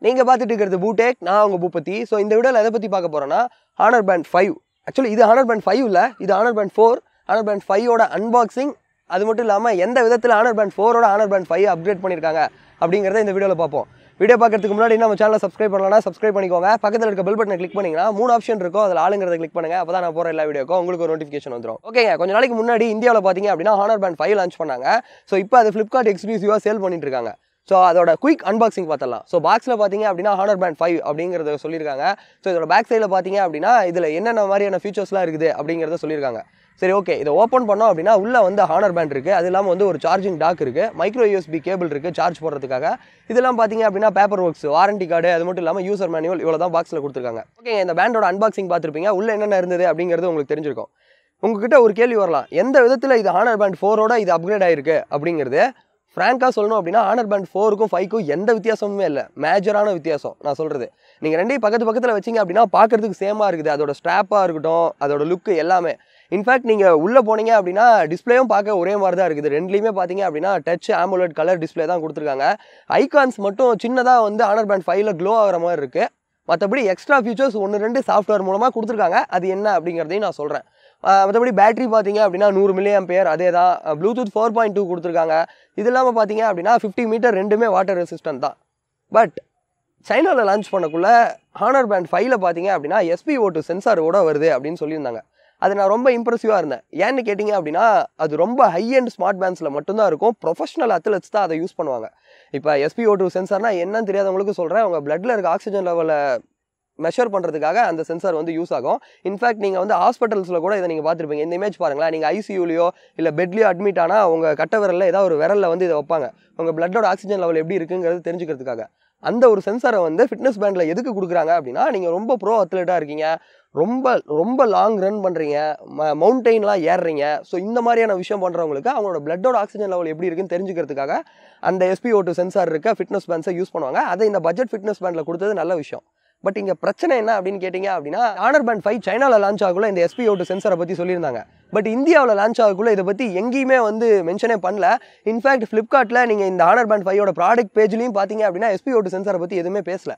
நீங்கள் பார்த்துட்டு இருக்கிறது பூடேக் நான் உங்கள் பூபதி ஸோ இந்த வீடியோவில் எதை பற்றி பார்க்க போகிறேன்னா ஹானர் பேண்ட் ஃபைவ் ஆக்சுவலி இது ஹானர் பேண்ட் ஃபைவ் இல்லை இது Honor band four Honor band ஃபைவோட அன்பாக்சிங் அது மட்டும் இல்லாமல் எந்த விதத்தில் ஹானர் பேண்ட் ஃபோரோட ஹானர் பேண்ட் ஃபைவ் அப்கிரேட் பண்ணியிருக்காங்க அப்படிங்கிறத இந்த வீடியோவில் பார்ப்போம் வீடியோ பார்க்கறதுக்கு முன்னாடி நம்ம சேனலை சப்ஸ்கிரைப் பண்ணலாம் சப்ஸ்கிரைப் பண்ணிக்கோங்க பக்கத்தில் இருக்க பெல் பட்டனை கிளிக் பண்ணிங்கன்னா மூணு ஆப்ஷன் இருக்கும் அதில் ஆளுங்கிறத கிளிக் பண்ணுங்க அப்போ தான் நான் போகிற எல்லா வீடியோக்கும் உங்களுக்கு ஒரு நோட்டிஃபிகேஷன் வந்துடும் ஓகேங்க கொஞ்ச நாளைக்கு முன்னாடி இந்தியாவில் பார்த்தீங்க அப்படின்னா ஹானர் பேண்ட் ஃபைவ் லான்ச் பண்ணாங்க ஸோ இப்போ அது ஃப்ளிப்கார்ட் எக்ஸ்க்ளூசிவாக சேல் பண்ணிட்டு இருக்காங்க ஸோ அதோட குயிக் அன்பாக்சிங் பார்த்தலாம் ஸோ பாக்ஸில் பார்த்தீங்க அப்படின்னா ஹானர் பேண்ட் ஃபைவ் அப்படிங்கிறத சொல்லியிருக்காங்க ஸோ இதோட பேக் சைடில் பார்த்தீங்க அப்படின்னா இதில் என்னென்ன மாதிரியான ஃபீச்சர்ஸ்லாம் இருக்குது அப்படிங்கிறத சொல்லியிருக்காங்க சரி ஓகே இதை ஓப்பன் பண்ணோம் அப்படின்னா உள்ளே வந்து ஹானர் பேண்ட் இருக்குது அது இல்லாமல் வந்து ஒரு சார்ஜிங் டாக் இருக்குது மைக்ரோ யூஎஸ்பி கேபிள் இருக்குது சார்ஜ் போடுறதுக்காக இதெல்லாம் பார்த்தீங்க அப்படின்னா பேப்பர் ஒர்க்ஸ் வாரண்டி கார்டு அது மட்டும் இல்லாமல் யூசர் மேனுவல் இவ்வளோ தான் பாக்ஸில் கொடுத்துருக்காங்க ஓகே இந்த பேண்டோட அன்பாக்சிங் பார்த்துருப்பீங்க உள்ளே என்னென்ன இருந்தது அப்படிங்கிறது உங்களுக்கு தெரிஞ்சிருக்கும் உங்ககிட்ட ஒரு கேள்வி வரலாம் எந்த விதத்தில் இது ஹானர் பேண்ட் ஃபோரோட இது அப்கிரேட் ஆயிருக்கு அப்படிங்கிறது ஃப்ராங்காக சொல்லணும் அப்படின்னா ஹானர் பேண்ட் ஃபோருக்கும் ஃபைவ்க்கும் எந்த வித்தியாசமுமே இல்லை மேஜரான வித்தியாசம் நான் சொல்கிறது நீங்கள் ரெண்டையும் பக்கத்து பக்கத்தில் வச்சிங்க அப்படின்னா பார்க்கறதுக்கு சேமாக இருக்குது அதோட ஸ்ட்ராப்பாக இருக்கட்டும் அதோட லுக்கு எல்லாமே இன்ஃபேக்ட் நீங்கள் உள்ளே போனீங்க அப்படின்னா டிஸ்பிளேயும் பார்க்க ஒரே மாதிரி தான் இருக்குது ரெண்டுலேயுமே பார்த்தீங்க அப்படின்னா டச் ஆமுலட் கலர் டிஸ்பிளே தான் கொடுத்துருக்காங்க ஐகான்ஸ் மட்டும் சின்னதாக வந்து ஹானர் பேண்ட் ஃபைவ்ல க்ளோ ஆகிற மாதிரி இருக்குது மற்றபடி எக்ஸ்ட்ரா ஃபீச்சர்ஸ் ஒன்று ரெண்டு சாஃப்ட்வேர் மூலமாக கொடுத்துருக்காங்க அது என்ன அப்படிங்கிறதையும் நான் சொல்கிறேன் மற்றபடி பேட்டரி பார்த்தீங்க அப்படின்னா நூறு மில்லியம் பேர் அதே தான் ப்ளூடூத் ஃபோர் பாயிண்ட் டூ கொடுத்துருக்காங்க இது இல்லாமல் பார்த்தீங்க அப்படின்னா ஃபிஃப்டி மீட்டர் ரெண்டுமே வாட்டர் ரெசிஸ்டன்ட் தான் பட் சைனாவில் லான்ச் பண்ணக்குள்ள ஹானர் பேண்ட் ஃபைவ்ல பார்த்தீங்க அப்படின்னா எஸ்பி ஓட்டு சென்சாரோட வருது அப்படின்னு சொல்லியிருந்தாங்க அது நான் ரொம்ப இம்ப்ரெசிவாக இருந்தேன் ஏன்னு கேட்டிங்க அப்படின்னா அது ரொம்ப ஹை அண்ட் ஸ்மார்ட் பேண்ட்ஸில் மட்டும்தான் இருக்கும் ப்ரொஃபஷனல் அத்லெட்ஸ் தான் அதை யூஸ் பண்ணுவாங்க இப்போ எஸ்பி ஓட்டு சென்சார்னா என்னன்னு தெரியாதவங்களுக்கு சொல்கிறேன் அவங்க பிளட்டில் இருக்க ஆக்சிஜன் லெவலை மெஷர் பண்ணுறதுக்காக அந்த சென்சார் வந்து யூஸ் ஆகும் இன்ஃபேக்ட் நீங்கள் வந்து ஹாஸ்பிட்டல்ஸில் கூட இதை நீங்கள் பார்த்துருப்பீங்க இந்த இமேஜ் பாருங்களேன் நீங்கள் ஐசியூலையோ இல்லை பெட்லேயோ அட்மிட் ஆனால் உங்கள் கட்ட விரலில் ஏதாவது ஒரு விரலில் வந்து இதை வைப்பாங்க உங்கள் பிளட்டோட ஆக்சிஜன் லெவல் எப்படி இருக்குங்கிறது தெரிஞ்சுக்கிறதுக்காக அந்த ஒரு சென்சாரை வந்து ஃபிட்னஸ் பேண்டில் எதுக்கு கொடுக்குறாங்க அப்படின்னா நீங்கள் ரொம்ப ப்ரோ அத்லெட்டாக இருக்கீங்க ரொம்ப ரொம்ப லாங் ரன் பண்ணுறீங்க மவுண்டெயின்லாம் ஏறுறீங்க ஸோ இந்த மாதிரியான விஷயம் பண்ணுறவங்களுக்கு அவங்களோட பிளட்டோட ஆக்சிஜன் லெவல் எப்படி இருக்குன்னு தெரிஞ்சுக்கிறதுக்காக அந்த எஸ்பி ஓட்டு சென்சார் இருக்க ஃபிட்னஸ் பேண்ட்ஸை யூஸ் பண்ணுவாங்க அதை இந்த பட்ஜெட் ஃபிட்னஸ் பேண்டில் கொடுத்தது நல்ல விஷயம் பட் இங்கே பிரச்சனை என்ன அப்படின்னு கேட்டிங்க அப்படின்னா ஆனர் பேண்ட் ஃபைவ் சைனாவில் லான்ச் ஆகக்குள்ள இந்த எஸ்பி ஓட்டு சென்சரை பற்றி சொல்லியிருந்தாங்க பட் இந்தியாவில் லான்ச் ஆகக்குள்ள இதை பற்றி எங்கேயுமே வந்து மென்ஷனே பண்ணல இன்ஃபேக்ட் ஃப்ளிப்கார்ட்டில் நீங்கள் இந்த ஆனர் பேண்ட் ஃபைவோட ப்ராடக்ட் பேஜ்லையும் பார்த்தீங்க அப்படின்னா எஸ்பி ஓட்டு சென்சரை பற்றி எதுவுமே பேசல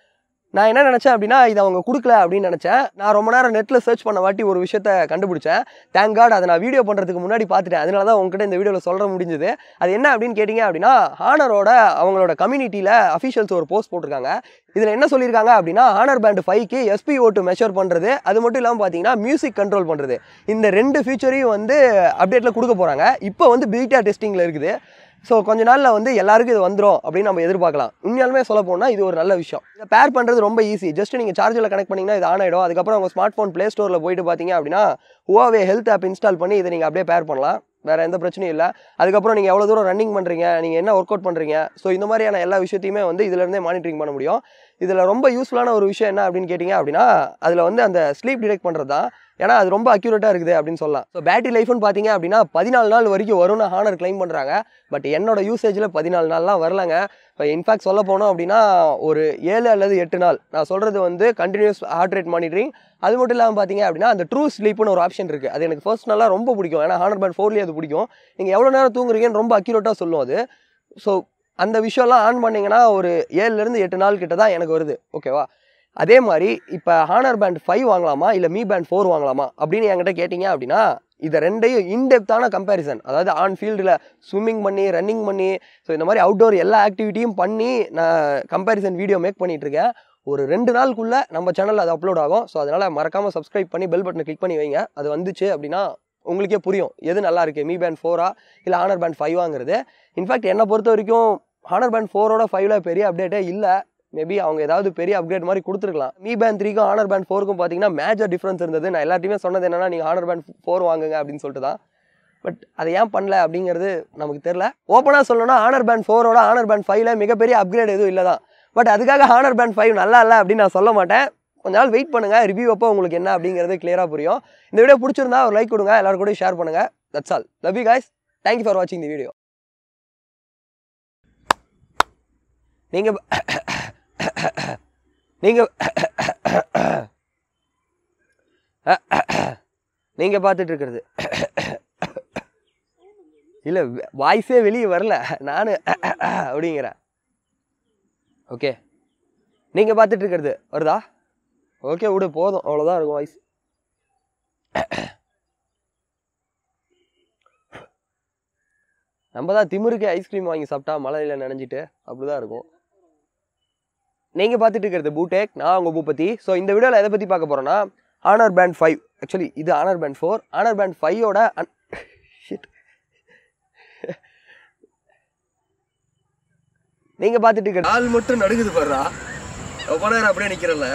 நான் என்ன நினச்சேன் அப்படின்னா இதை அவங்க கொடுக்கல அப்படின்னு நினச்சேன் நான் ரொம்ப நேரம் நெட்டில் சர்ச் பண்ண வாட்டி ஒரு விஷயத்த கண்டுபிடிச்சேன் தேங்க் காட் அதை நான் வீடியோ பண்ணுறதுக்கு முன்னாடி பார்த்துட்டேன் அதனால தான் உங்ககிட்ட இந்த வீடியோவில் சொல்ல முடிஞ்சது அது என்ன அப்படின்னு கேட்டிங்க அப்படின்னா ஹானரோட அவங்களோட கம்யூனிட்டியில் அஃபிஷியல்ஸ் ஒரு போஸ்ட் போட்டிருக்காங்க இதில் என்ன சொல்லியிருக்காங்க அப்படின்னா ஹானர் பேண்ட் ஃபைவ்க்கு எஸ்பி ஓட்டு மெஷர் பண்ணுறது அது மட்டும் இல்லாமல் பார்த்தீங்கன்னா மியூசிக் கண்ட்ரோல் பண்ணுறது இந்த ரெண்டு ஃபீச்சரையும் வந்து அப்டேட்டில் கொடுக்க போகிறாங்க இப்போ வந்து பீட்டா டெஸ்டிங்கில் இருக்குது ஸோ கொஞ்ச நாளில் வந்து எல்லாருக்கும் இது வந்துடும் அப்படின்னு நம்ம எதிர்பார்க்கலாம் உண்மையாலுமே சொல்ல போனால் இது ஒரு நல்ல விஷயம் இதை பேர் பண்ணுறது ரொம்ப ஈஸி ஜஸ்ட் நீங்கள் சார்ஜரில் கனெக்ட் பண்ணிங்கன்னா இது ஆன் ஆகிடும் அதுக்கப்புறம் உங்கள் ஸ்மார்ட் ஃபோன் ப்ளே ஸ்டோரில் போயிட்டு பார்த்தீங்க அப்படின்னா ஹுவாவே ஹெல்த் ஆப் இன்ஸ்டால் பண்ணி இதை நீங்கள் அப்படியே பேர் பண்ணலாம் வேறு எந்த பிரச்சனையும் இல்லை அதுக்கப்புறம் நீங்கள் எவ்வளோ தூரம் ரன்னிங் பண்ணுறீங்க நீங்கள் என்ன ஒர்க் அவுட் பண்ணுறீங்க ஸோ இந்த மாதிரியான எல்லா விஷயத்தையுமே வந்து இதுலேருந்தே மானிட்டரிங் பண்ண முடியும் இதில் ரொம்ப யூஸ்ஃபுல்லான ஒரு விஷயம் என்ன அப்படின்னு கேட்டிங்க அப்படின்னா அதில் வந்து அந்த ஸ்லீப் டிடெக்ட் பண்ணுறது தான் ஏன்னா அது ரொம்ப அக்யூரேட்டாக இருக்குது அப்படின்னு சொல்லலாம் ஸோ பேட்டரி லைஃப்னு பார்த்தீங்க அப்படின்னா பதினாலு நாள் வரைக்கும் வரும்னு ஹானர் கிளைம் பண்ணுறாங்க பட் என்னோட யூசேஜில் பதினாலு நாள்லாம் வரலங்க இப்போ இன்ஃபேக்ட் சொல்ல போனோம் அப்படின்னா ஒரு ஏழு அல்லது எட்டு நாள் நான் சொல்கிறது வந்து கண்டினியூஸ் ஹார்ட் ரேட் மானிட்டரிங் அது மட்டும் இல்லாமல் பார்த்தீங்க அப்படின்னா அந்த ட்ரூ ஸ்லீப்னு ஒரு ஆப்ஷன் இருக்குது அது எனக்கு ஃபர்ஸ்ட் நாளாக ரொம்ப பிடிக்கும் ஏன்னா ஹானர் பேண்ட் ஃபோர்லேயே அது பிடிக்கும் நீங்கள் எவ்வளோ நேரம் தூங்குறீங்கன்னு ரொம்ப அக்யூரேட்டாக சொல்லும் அது ஸோ அந்த விஷயம்லாம் ஆன் பண்ணிங்கன்னா ஒரு ஏழுலேருந்து எட்டு நாள் கிட்ட தான் எனக்கு வருது ஓகேவா அதே மாதிரி இப்போ ஹானர் பேண்ட் ஃபைவ் வாங்கலாமா இல்லை மீ பேண்ட் ஃபோர் வாங்கலாமா அப்படின்னு என்கிட்ட கேட்டிங்க அப்படின்னா இதை ரெண்டையும் இன்டெப்த்தான கம்பேரிசன் அதாவது ஆன் ஃபீல்டில் ஸ்விம்மிங் பண்ணி ரன்னிங் பண்ணி ஸோ இந்த மாதிரி அவுட்டோர் எல்லா ஆக்டிவிட்டியும் பண்ணி நான் கம்பேரிசன் வீடியோ மேக் பண்ணிகிட்ருக்கேன் ஒரு ரெண்டு நாளுக்குள்ளே நம்ம சேனலில் அது அப்லோட் ஆகும் ஸோ அதனால் மறக்காமல் சப்ஸ்கிரைப் பண்ணி பெல் பட்டனை கிளிக் பண்ணி வைங்க அது வந்துச்சு அப்படின்னா உங்களுக்கே புரியும் எது நல்லா இருக்கு மீ பேண்ட் ஃபோரா இல்லை ஹானர் பேண்ட் ஃபைவாங்கிறது இன்ஃபேக்ட் என்னை பொறுத்த வரைக்கும் ஹானர் பேண்ட் ஃபோரோட ஃபைவ்ல பெரிய அப்டேட்டே இல்லை மேபி அவங்க ஏதாவது பெரிய அப்கிரேட் மாதிரி கொடுத்துருக்கலாம் மீ பேண்ட் த்ரீக்கும் ஹானர் பேண்ட் ஃபோருக்கும் பார்த்தீங்கன்னா மேஜர் டிஃப்ரென்ஸ் இருந்தது நான் எல்லாத்தையுமே சொன்னது என்னன்னா நீங்கள் ஹானர் பேண்ட் ஃபோர் வாங்குங்க அப்படின்னு சொல்லிட்டு தான் பட் அதை ஏன் பண்ணல அப்படிங்கிறது நமக்கு தெரில ஓப்பனாக சொல்லணும்னா ஹானர் பேண்ட் ஃபோரோட ஹானர் பேண்ட் ஃபைவ்ல மிகப்பெரிய அப்கிரேட் எதுவும் இல்லை தான் பட் அதுக்காக ஹானர் பேண்ட் ஃபைவ் நல்லா இல்லை அப்படின்னு நான் சொல்ல மாட்டேன் கொஞ்ச நாள் வெயிட் பண்ணுங்க ரிவ்யூ அப்போ உங்களுக்கு என்ன அப்படிங்கிறது கிளியராக புரியும் இந்த வீடியோ பிடிச்சிருந்தா ஒரு லைக் கொடுங்க எல்லாரும் கூட ஷேர் பண்ணுங்க that's all love you guys thank you for வாட்சிங் தி வீடியோ நீங்க நீங்க நீங்க பார்த்துட்டு இருக்கிறது இல்ல வாய்ஸே வெளியே வரல நானு அப்படிங்கிறேன் ஓகே நீங்கள் பார்த்துட்டு இருக்கிறது வருதா ஓகே விடு போதும் அவ்வளோதான் இருக்கும் வாய்ஸ் நம்ம தான் திமிருக்கு ஐஸ்கிரீம் வாங்கி சாப்பிட்டா மழையில் நனைஞ்சிட்டு அப்படிதான் இருக்கும் நீங்கள் பார்த்துட்டு இருக்கிறது பூடெக் நான் உங்கள் பூபதி ஸோ இந்த வீடியோவில் எதை பற்றி பார்க்க போகிறோன்னா ஆனர் பேண்ட் ஃபைவ் ஆக்சுவலி இது Honor band four Honor band ஃபைவோட அன் ஷிட் நீங்கள் பார்த்துட்டு இருக்கிற ஆள் மட்டும் நடுங்குது பாருடா ரொம்ப நேரம் அப்படியே நிற்கிறல்ல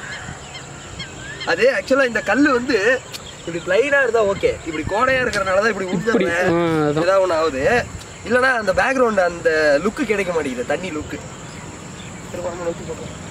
அது ஆக்சுவலாக இந்த கல் வந்து இப்படி பிளைனாக இருந்தால் ஓகே இப்படி கோடையாக இருக்கிறனால தான் இப்படி உந்துறேன் ஏதாவது ஒன்று ஆகுது இல்லைன்னா அந்த பேக்ரவுண்ட் அந்த லுக்கு கிடைக்க மாட்டேங்குது தண்ணி லுக்கு திரும்ப நம்ம நோக்கி போடுறோம்